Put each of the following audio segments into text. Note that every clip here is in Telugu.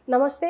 నమస్తే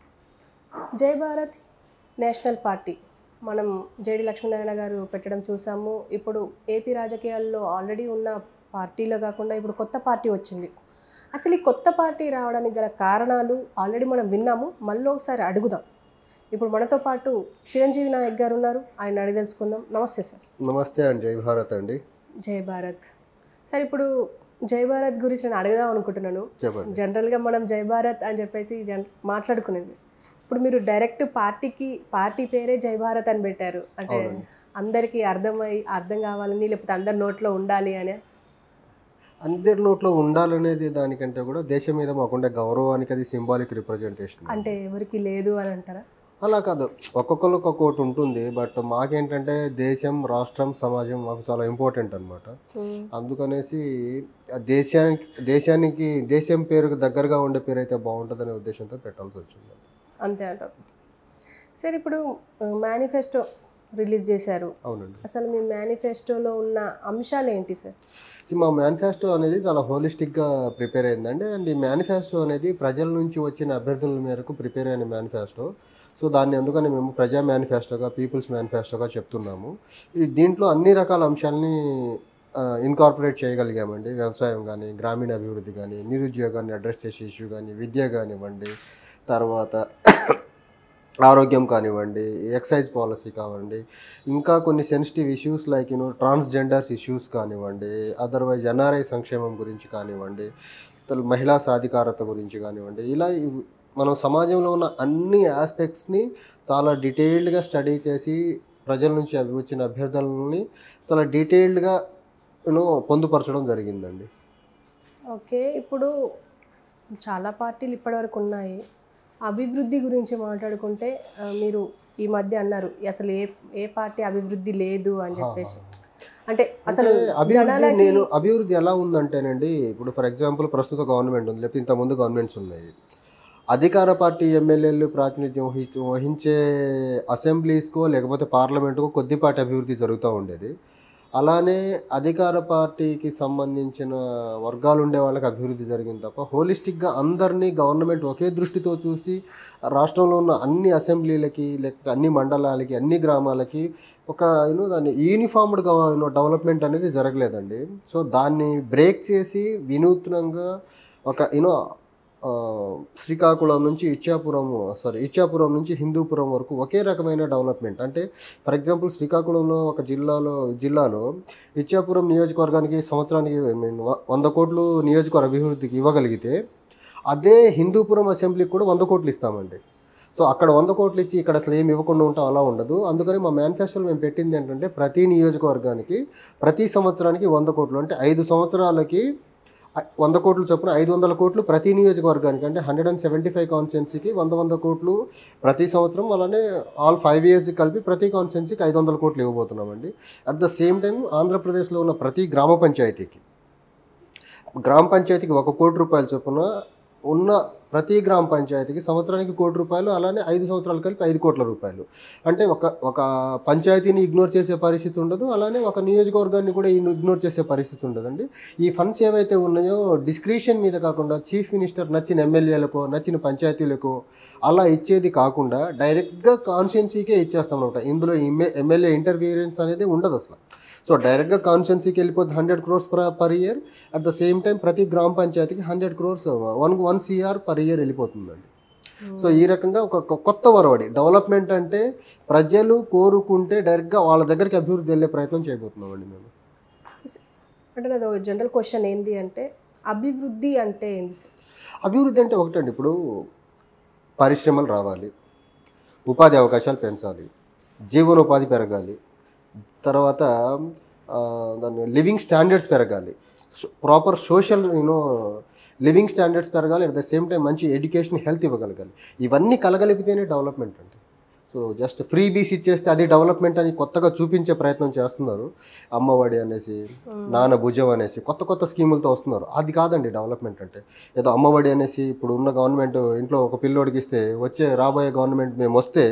జై భారత్ నేషనల్ పార్టీ మనం జేడి లక్ష్మీనారాయణ గారు పెట్టడం చూసాము ఇప్పుడు ఏపీ రాజకీయాల్లో ఆల్రెడీ ఉన్న పార్టీలో కాకుండా ఇప్పుడు కొత్త పార్టీ వచ్చింది అసలు ఈ కొత్త పార్టీ రావడానికి గల కారణాలు ఆల్రెడీ మనం విన్నాము మళ్ళీ ఒకసారి అడుగుదాం ఇప్పుడు మనతో పాటు చిరంజీవి నాయక్ గారు ఉన్నారు ఆయన అడిగి తెలుసుకుందాం నమస్తే సార్ నమస్తే అండి జై భారత్ అండి జై భారత్ సార్ ఇప్పుడు జై భారత్ గురించి నేను అడగదాం అనుకుంటున్నాను చెప్పండి జనరల్గా మనం జై భారత్ అని చెప్పేసి జన్ మాట్లాడుకునేది ఇప్పుడు మీరు డైరెక్ట్ పార్టీకి పార్టీ పేరే జై భారత్ అని పెట్టారు అంటే అందరికీ అర్థమై అర్థం కావాలని లేకపోతే అందరి నోట్లో ఉండాలి అని అందరి నోట్లో ఉండాలనేది దానికంటే కూడా దేశం మీద మాకుండే గౌరవానికి అది సింబాలిక్ రిప్రజెంటేషన్ అంటే ఎవరికి లేదు అని అంటారా అలా కాదు ఒక్కొక్కరికి ఒక్కొక్కటి ఉంటుంది బట్ మాకేంటంటే దేశం రాష్ట్రం సమాజం మాకు చాలా ఇంపార్టెంట్ అనమాట అందుకనేసి ఆ దేశానికి దేశానికి దేశం పేరుకు దగ్గరగా ఉండే పేరు అయితే బాగుంటుందనే ఉద్దేశంతో పెట్టాల్సి వచ్చింది అంతే అంటారు సార్ ఇప్పుడు మేనిఫెస్టో రిలీజ్ చేశారు అవునండి అసలు మీ మేనిఫెస్టోలో ఉన్న అంశాలు ఏంటి సార్ ఈ మా మేనిఫెస్టో అనేది చాలా హోలిస్టిక్గా ప్రిపేర్ అయిందండి అండ్ ఈ మేనిఫెస్టో అనేది ప్రజల నుంచి వచ్చిన అభ్యర్థుల మేరకు ప్రిపేర్ అయిన మేనిఫెస్టో సో దాన్ని అందుకని మేము ప్రజా మేనిఫెస్టోగా పీపుల్స్ మేనిఫెస్టోగా చెప్తున్నాము ఈ దీంట్లో అన్ని రకాల అంశాలని ఇన్కార్పొరేట్ చేయగలిగామండి వ్యవసాయం కానీ గ్రామీణ అభివృద్ధి కానీ నిరుద్యోగాన్ని అడ్రస్ చేసే ఇష్యూ కానీ విద్య కానివ్వండి తర్వాత ఆరోగ్యం కానివ్వండి ఎక్సైజ్ పాలసీ కానివ్వండి ఇంకా కొన్ని sensitive issues like you know transgenders issues కానివ్వండి అదర్వైజ్ ఎన్ఆర్ఐ సంక్షేమం గురించి కానివ్వండి తర్వాత మహిళా సాధికారత గురించి కానివ్వండి ఇలా ఇవి మనం సమాజంలో ఉన్న అన్ని ఆస్పెక్ట్స్ని చాలా డీటెయిల్డ్గా స్టడీ చేసి ప్రజల నుంచి అవి వచ్చిన అభ్యర్థులని చాలా డీటెయిల్డ్గా యూనో పొందుపరచడం జరిగిందండి ఓకే ఇప్పుడు చాలా పార్టీలు ఇప్పటివరకు ఉన్నాయి అభివృద్ధి గురించి మాట్లాడుకుంటే ఆ, మీరు ఈ మధ్య అన్నారు అసలు ఏ ఏ పార్టీ అభివృద్ధి లేదు అని చెప్పేసి అంటే అసలు అభివృద్ధి జనాలకి నేను అభివృద్ధి ఎలా ఉందంటేనండి ఇప్పుడు ఫర్ ఎగ్జాంపుల్ ప్రస్తుత గవర్నమెంట్ ఉంది లేకపోతే ఇంతకుముందు గవర్నమెంట్స్ ఉన్నాయి అధికార పార్టీ ఎమ్మెల్యేలు ప్రాతినిధ్యం వహి- వహించే అసెంబ్లీస్కో లేకపోతే పార్లమెంటుకో కొద్దిపాటి అభివృద్ధి జరుగుతూ ఉండేది అలానే అధికార పార్టీకి సంబంధించిన వర్గాలు ఉండే వాళ్ళకి అభివృద్ధి జరిగింది తప్ప హోలిస్టిక్గా అందరినీ గవర్నమెంట్ ఒకే దృష్టితో చూసి రాష్ట్రంలో ఉన్న అన్ని అసెంబ్లీలకి లేకపోతే అన్ని మండలాలకి అన్ని గ్రామాలకి ఒక యూనో దాన్ని యూనిఫామ్డ్గా యూనో డెవలప్మెంట్ అనేది జరగలేదండి సో దాన్ని బ్రేక్ చేసి వినూత్నంగా ఒక యూనో ఆ, శ్రీకాకుళం నుంచి ఇచ్చాపురం సారీ ఇచ్చాపురం నుంచి హిందూపురం వరకు ఒకే రకమైన డెవలప్మెంట్ అంటే ఫర్ ఎగ్జాంపుల్ శ్రీకాకుళంలో ఒక జిల్లాలో జిల్లాలో ఇచ్చాపురం నియోజకవర్గానికి సంవత్సరానికి I mean, వ- వంద కోట్లు నియోజకవర్గ అభివృద్ధికి ఇవ్వగలిగితే అదే హిందూపురం అసెంబ్లీకి కూడా వంద కోట్లు ఇస్తామండి సో అక్కడ వంద కోట్లు ఇచ్చి ఇక్కడ అసలు ఏమి ఇవ్వకుండా ఉంటాం అలా ఉండదు అందుకని మా మేనిఫెస్టోలో మేము పెట్టింది ఏంటంటే ప్రతి నియోజకవర్గానికి ప్రతి సంవత్సరానికి వంద కోట్లు అంటే ఐదు సంవత్సరాలకి ఐ- వంద కోట్లు చొప్పున ఐదు వందల కోట్లు ప్రతి నియోజకవర్గానికి అంటే హండ్రెడ్ అండ్ సెవెంటీ ఫైవ్ కాన్స్టిట్యున్సీకి వంద వంద కోట్లు ప్రతి సంవత్సరం అలానే ఆల్ ఫైవ్ ఇయర్స్ కలిపి ప్రతి కాన్స్టిట్యున్సీకి ఐదు వందల కోట్లు ఇవ్వబోతున్నామండి అట్ ద సేమ్ టైం ఆంధ్రప్రదేశ్లో ఉన్న ప్రతి గ్రామ పంచాయతీకి గ్రామ పంచాయతీకి ఒక కోటి రూపాయలు చొప్పున ఉన్న ప్రతి గ్రామ పంచాయతీకి సంవత్సరానికి కోటి రూపాయలు అలానే ఐదు సంవత్సరాలు కలిపి ఐదు కోట్ల రూపాయలు అంటే ఒక ఒక పంచాయతీని ఇగ్నోర్ చేసే పరిస్థితి ఉండదు అలానే ఒక నియోజకవర్గాన్ని కూడా ఇగ్నోర్ చేసే పరిస్థితి ఉండదండి ఈ ఫండ్స్ ఏవైతే ఉన్నాయో డిస్క్రిషన్ మీద కాకుండా చీఫ్ మినిస్టర్ నచ్చిన ఎమ్మెల్యేలకో నచ్చిన పంచాయతీలకో అలా ఇచ్చేది కాకుండా డైరెక్ట్గా కాన్స్టిట్యున్సీకే ఇచ్చేస్తాం అనమాట ఇందులో ఎమ్మెల్యే ఇంటర్ఫీరెన్స్ అనేది ఉండదు అసలు సో డైరెక్ట్గా కాన్స్టిట్యున్సీకి వెళ్ళిపోతే hundred crores per per year at the same time ప్రతి గ్రామ పంచాయతీకి hundred crores one one CR per year వెళ్ళిపోతుందండి సో ఈ రకంగా ఒక ఒక కొత్త వరవడి డెవలప్మెంట్ అంటే ప్రజలు కోరుకుంటే డైరెక్ట్గా వాళ్ళ దగ్గరికి అభివృద్ధి వెళ్ళే ప్రయత్నం చేయబోతున్నామండి మేము అంటే నాది ఒక జనరల్ క్వశ్చన్ ఏంది అంటే అభివృద్ధి అంటే ఏంది సార్ అభివృద్ధి అంటే ఒకటండి ఇప్పుడు పరిశ్రమలు రావాలి ఉపాధి అవకాశాలు పెంచాలి జీవనోపాధి పెరగాలి తర్వాత ఆ, దాని లివింగ్ స్టాండర్డ్స్ పెరగాలి proper social you know living standards పెరగాలి అట్ ద సేమ్ టైం మంచి ఎడ్యుకేషన్ హెల్త్ ఇవ్వగలగాలి ఇవన్నీ కలగలిపితేనే డెవలప్మెంట్ అండి సో జస్ట్ ఫ్రీ బీస్ ఇచ్చేస్తే అది డెవలప్మెంట్ అని కొత్తగా చూపించే ప్రయత్నం చేస్తున్నారు అమ్మఒడి అనేసి నాన్న భుజం అనేసి కొత్త కొత్త స్కీములతో వస్తున్నారు అది కాదండి డెవలప్మెంట్ అంటే ఏదో అమ్మఒడి అనేసి ఇప్పుడు ఉన్న గవర్నమెంట్ ఇంట్లో ఒక పిల్లోడికి ఇస్తే వచ్చే రాబోయే గవర్నమెంట్ మేము వస్తే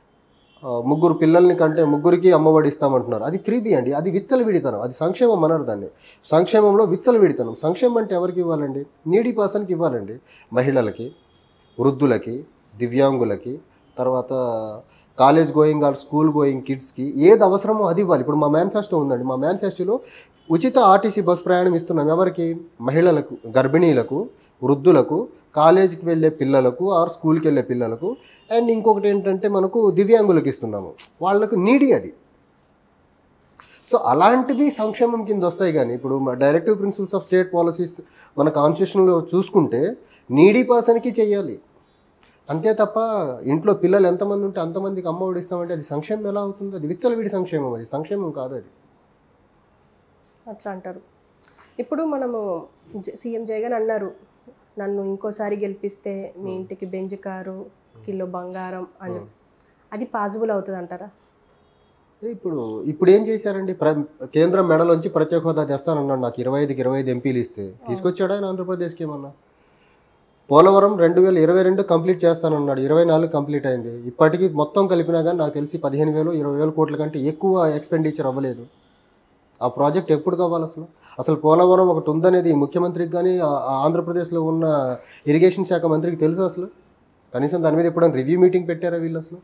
ఆ, ముగ్గురు పిల్లల్ని కంటే ముగ్గురికి అమ్మఒడి ఇస్తామంటున్నారు అది ఫ్రీబీ అండి అది విచ్చలు విడితనం అది సంక్షేమం అన్నారు దాన్ని సంక్షేమంలో విచ్చలు విడితనం సంక్షేమం అంటే ఎవరికి ఇవ్వాలండి నీడీ పర్సన్కి ఇవ్వాలండి మహిళలకి వృద్ధులకి దివ్యాంగులకి తర్వాత college going or school going కిడ్స్కి ఏది అవసరమో అది ఇవ్వాలి ఇప్పుడు మా మేనిఫెస్టో ఉందండి మా మేనిఫెస్టోలో ఉచిత ఆర్టీసీ బస్ ప్రయాణం ఇస్తున్నాం ఎవరికి మహిళలకు గర్భిణీలకు వృద్ధులకు కాలేజీకి వెళ్ళే పిల్లలకు ఆర్ స్కూల్కి వెళ్ళే పిల్లలకు అండ్ ఇంకొకటి ఏంటంటే మనకు దివ్యాంగులకు ఇస్తున్నాము వాళ్ళకు నీడి అది సో అలాంటివి సంక్షేమం కింద వస్తాయి కానీ ఇప్పుడు directive principles of state policies మన కాన్స్టిట్యూషన్లో చూసుకుంటే నీడీ పర్సన్కి చెయ్యాలి అంతే తప్ప ఇంట్లో పిల్లలు ఎంతమంది ఉంటే అంతమందికి అమ్మ ఒడి ఇస్తామంటే అది సంక్షేమం ఎలా అవుతుంది అది విచ్చలవిడి సంక్షేమం అది సంక్షేమం కాదు అది అట్లా అంటారు ఇప్పుడు మనము జ- సీఎం జగన్ అన్నారు నన్ను ఇంకోసారి గెలిపిస్తే మీ ఇంటికి బెంజ్ కారు కిలో బంగారం అని చెప్పి. అది పాసిబుల్ అవుతుంది అంటారా ఇప్పుడు ఇప్పుడు ఏం చేశారండి ప్ర కేంద్రం మెడలోంచి ప్రత్యేక హోదా తెస్తానన్నాడు నాకు ఇరవై ఐదుకి ఇరవై ఐదు ఎంపీలు ఇస్తే తీసుకొచ్చాడా ఆయన ఆంధ్రప్రదేశ్కి ఏమన్నా పోలవరం రెండు వేల ఇరవై రెండు కంప్లీట్ చేస్తానన్నాడు ఇరవై నాలుగు కంప్లీట్ అయింది ఇప్పటికీ మొత్తం కలిపినా కానీ నాకు తెలిసి పదిహేను వేలు ఇరవై వేల కోట్ల కంటే ఎక్కువ ఎక్స్పెండిచర్ అవ్వలేదు ఆ ప్రాజెక్ట్ ఎప్పుడు కావాలి అసలు అసలు పోలవరం ఒకటి ఉందనేది ముఖ్యమంత్రికి కానీ ఆ- ఆ ఆంధ్రప్రదేశ్లో ఉన్న ఇరిగేషన్ శాఖ మంత్రికి తెలుసు అసలు కనీసం దాని మీద ఎప్పుడైనా రివ్యూ మీటింగ్ పెట్టారా వీళ్ళు అసలు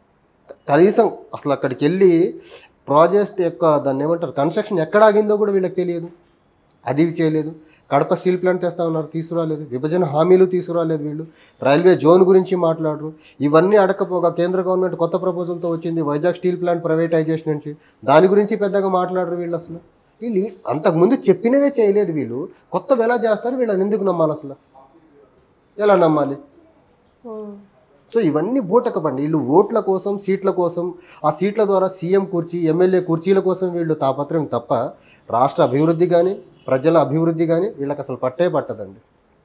కనీసం అసలు అక్కడికి వెళ్ళి ప్రాజెక్ట్ యొక్క దాన్ని ఏమంటారు కన్స్ట్రక్షన్ ఎక్కడ ఆగిందో కూడా వీళ్ళకి తెలియదు అది చేయలేదు కడప స్టీల్ ప్లాంట్ తెస్తా ఉన్నారు తీసుకురాలేదు విభజన హామీలు తీసుకురాలేదు వీళ్ళు రైల్వే జోన్ గురించి మాట్లాడరు ఇవన్నీ అడకపోగా కేంద్ర గవర్నమెంట్ కొత్త ప్రపోజల్తో వచ్చింది వైజాగ్ స్టీల్ ప్లాంట్ ప్రైవేటైజేషన్ నుంచి దాని గురించి పెద్దగా మాట్లాడరు వీళ్ళు అసలు వీళ్ళు అంతకుముందు చెప్పినవే చేయలేదు వీళ్ళు కొత్తవి ఎలా చేస్తారు వీళ్ళని ఎందుకు నమ్మాలి అసలు ఎలా నమ్మాలి ఉమ్. సో ఇవన్నీ బూటకపండి వీళ్ళు ఓట్ల కోసం సీట్ల కోసం ఆ సీట్ల ద్వారా సీఎం కుర్చీ ఎమ్మెల్యే కుర్చీల కోసం వీళ్ళు తాపత్రయం తప్ప రాష్ట్ర అభివృద్ధి కానీ ప్రజల అభివృద్ధి కానీ వీళ్ళకి అసలు పట్టే పట్టదండి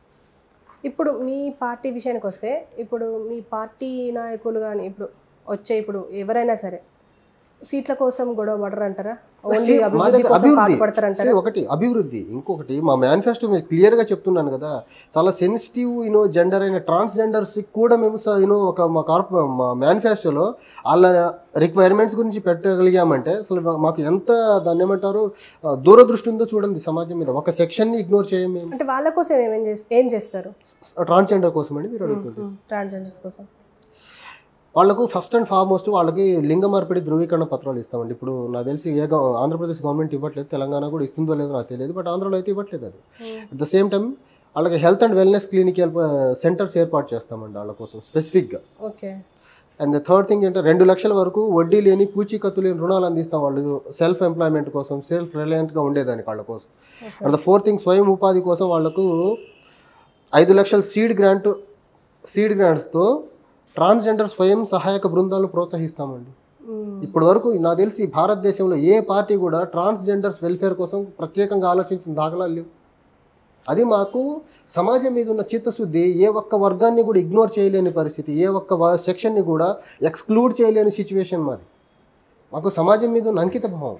ఇప్పుడు మీ పార్టీ విషయానికి వస్తే ఇప్పుడు మీ పార్టీ నాయకులు కానీ ఇప్పుడు వచ్చే ఇప్పుడు ఎవరైనా సరే సీట్ల కోసం గొడవ పడరు అంటారా ఓన్లీ మా అభివృద్ధి దగ్గర కోసం అభివృద్ధి పాటుపడతారంటారా See, ఒకటి అభివృద్ధి ఇంకొకటి మా మేనిఫెస్టో మీరు క్లియర్గా చెప్తున్నాను కదా చాలా సెన్సిటివ్ యూనో జెండర్ అయిన ట్రాన్స్జెండర్స్ కూడా మేము యూనో ఒక మా కార్ప మా మేనిఫెస్టోలో వాళ్ళ రిక్వైర్మెంట్స్ గురించి పెట్టగలిగామంటే అసలు మాకు ఎంత దాన్ని ఏమంటారు ఆ, దూరదృష్టి ఉందో చూడండి సమాజం మీద ఒక సెక్షన్ని ఇగ్నోర్ చేయం మేము అంటే వాళ్ళ కోసం ఏమేం చేస్ ఏం చేస్తారు ట్రాన్స్జెండర్ కోసం అండి మీరు అడుగుతుంది ట్రాన్స్జెండర్స్ కోసం వాళ్ళకు ఫస్ట్ అండ్ ఫార్మోస్ట్ వాళ్ళకి లింగ మార్పిడి ధృవీకరణ పత్రాలు ఇస్తామండి ఇప్పుడు నాకు తెలిసి ఏ గవ- ఆంధ్రప్రదేశ్ గవర్నమెంట్ ఇవ్వట్లేదు తెలంగాణ కూడా ఇస్తుందో లేదో నాకు తెలియదు బట్ ఆంధ్రలో అయితే ఇవ్వట్లేదు అది అట్ ద సేమ్ టైం వాళ్ళకి health and wellness clinical centres ఏర్పాటు చేస్తామండి వాళ్ళ కోసం స్పెసిఫిక్గా okay and the third thing ఏంటంటే రెండు లక్షల వరకు వడ్డీ లేని పూచీకత్తు లేని రుణాలు అందిస్తాం వాళ్ళు సెల్ఫ్ ఎంప్లాయ్మెంట్ కోసం సెల్ఫ్ రిలయంట్గా ఉండేదానికి వాళ్ళ కోసం అండ్ ద ఫోర్త్ థింగ్ స్వయం ఉపాధి కోసం వాళ్ళకు ఐదు లక్షల సీడ్ గ్రాంట్ సీడ్ గ్రాంట్స్తో ట్రాన్స్జెండర్ స్వయం సహాయక బృందాలను ప్రోత్సహిస్తామండి మ్మ్. ఇప్పటి వరకు నాకు తెలిసి భారతదేశంలో ఏ పార్టీ కూడా ట్రాన్స్జెండర్స్ వెల్ఫేర్ కోసం ప్రత్యేకంగా ఆలోచించిన దాఖలాలు లేవు అది మాకు సమాజం మీద ఉన్న చిత్తశుద్ధి ఏ ఒక్క వర్గాన్ని కూడా ఇగ్నోర్ చేయలేని పరిస్థితి ఏ ఒక్క వ- సెక్షన్ని కూడా ఎక్స్క్లూడ్ చేయలేని సిచ్యువేషన్ మాది మాకు సమాజం మీద ఉన్న అంకిత భావం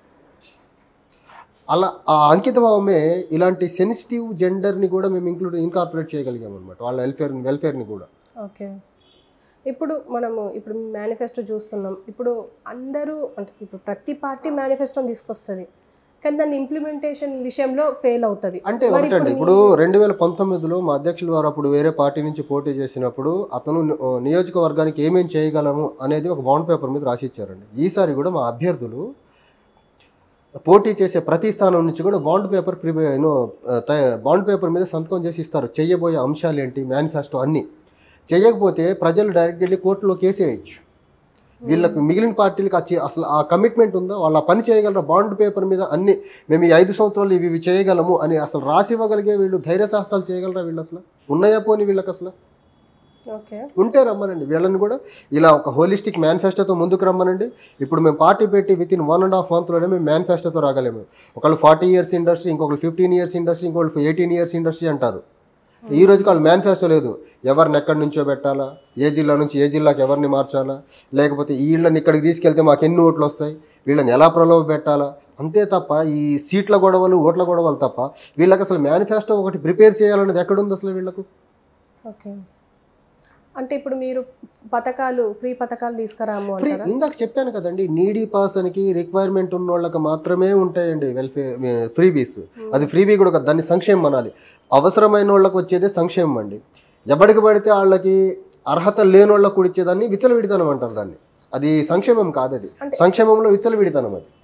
అలా ఆ అంకిత భావమే ఇలాంటి సెన్సిటివ్ జెండర్ని కూడా మేము ఇంక్లూడ్ ఇన్కార్పొరేట్ చేయగలిగాం అనమాట వాళ్ళ వెల్ఫేర్ వెల్ఫేర్ని కూడా ఓకే ఇప్పుడు మనము ఇప్పుడు మేనిఫెస్టో చూస్తున్నాం ఇప్పుడు అందరూ అంటే ఇప్పుడు ప్రతి పార్టీ మేనిఫెస్టోని తీసుకొస్తుంది కానీ దాని ఇంప్లిమెంటేషన్ విషయంలో ఫెయిల్ అవుతుంది అంటే ఒకటండి ఇప్పుడు రెండు వేల పంతొమ్మిదిలో మా అధ్యక్షుల వారు అప్పుడు వేరే పార్టీ నుంచి పోటీ చేసినప్పుడు అతను ని- ఆ, నియోజకవర్గానికి ఏమేం చేయగలము అనేది ఒక బాండ్ పేపర్ మీద రాసిచ్చారండి ఈసారి కూడా మా అభ్యర్థులు పోటీ చేసే ప్రతి స్థానం నుంచి కూడా బాండ్ పేపర్ ప్రిపే యూనో, ఆ, తయ- బాండ్ పేపర్ మీద సంతకం చేసి ఇస్తారు చెయ్యబోయే అంశాలు ఏంటి మేనిఫెస్టో అన్నీ చేయకపోతే ప్రజలు డైరెక్ట్ వెళ్ళి కోర్టులో కేసు వేయచ్చు వీళ్ళకి మిగిలిన పార్టీలకు ఆ చే- అసలు ఆ కమిట్మెంట్ ఉందా వాళ్ళ పని చేయగలరా బాండ్ పేపర్ మీద అన్ని మేము ఈ ఐదు సంవత్సరాలు ఇవి ఇవి చేయగలము అని అసలు రాసి ఇవ్వగలిగే వీళ్ళు ధైర్య సాహసాలు చేయగలరా వీళ్ళు అసలు ఉన్నాయా పోని వీళ్ళకి అసలు ఓకే ఉంటే రమ్మనండి వీళ్ళని కూడా ఇలా ఒక హోలిస్టిక్ మేనిఫెస్టోతో ముందుకు రమ్మనండి ఇప్పుడు మేము పార్టీ పెట్టి within one and half మంత్లోనే మేము మేనిఫెస్టోతో రాగలేము ఒకళ్ళు ఫార్టీ ఇయర్స్ ఇండస్ట్రీ ఇంకొకరు ఫిఫ్టీన్ ఇయర్స్ ఇండస్ట్రీ ఇంకొకళ్ళు ఎయిటీన్ ఇయర్స్ ఇండస్ట్రీ అంటారు ఈ రోజుకి వాళ్ళు మేనిఫెస్టో లేదు ఎవరిని ఎక్కడి నుంచో పెట్టాలా ఏ జిల్లా నుంచి ఏ జిల్లాకి ఎవరిని మార్చాలా లేకపోతే ఈ వీళ్ళని ఇక్కడికి తీసుకెళ్తే మాకు ఎన్ని ఓట్లు వస్తాయి వీళ్ళని ఎలా ప్రలోభ పెట్టాలా అంతే తప్ప ఈ సీట్ల గొడవలు ఓట్ల గొడవలు తప్ప వీళ్ళకి అసలు మేనిఫెస్టో ఒకటి ప్రిపేర్ చేయాలనేది ఎక్కడుంది అసలు వీళ్ళకు ఓకే అంటే ఇప్పుడు మీరు పథకాలు ఫ్రీ పథకాలు తీసుకురాము ఫ్రీ అంటారా ఇందాక చెప్పాను కదండి నీడీ పర్సన్కి రిక్వైర్మెంట్ ఉన్న వాళ్ళకి మాత్రమే ఉంటాయండి వెల్ఫేర్ ఫ్రీబీస్ అది ఫ్రీబీ కూడా కాదు దాన్ని సంక్షేమం అనాలి అవసరమైన వాళ్ళకి వచ్చేదే సంక్షేమం అండి ఎవరికి పడితే వాళ్ళకి అర్హత లేని వాళ్ళకి కుడిచేదాన్ని విచ్చలవిడితనం అంటారు దాన్ని అది సంక్షేమం కాదు అది సంక్షేమంలో విచ్చలవిడితనం అది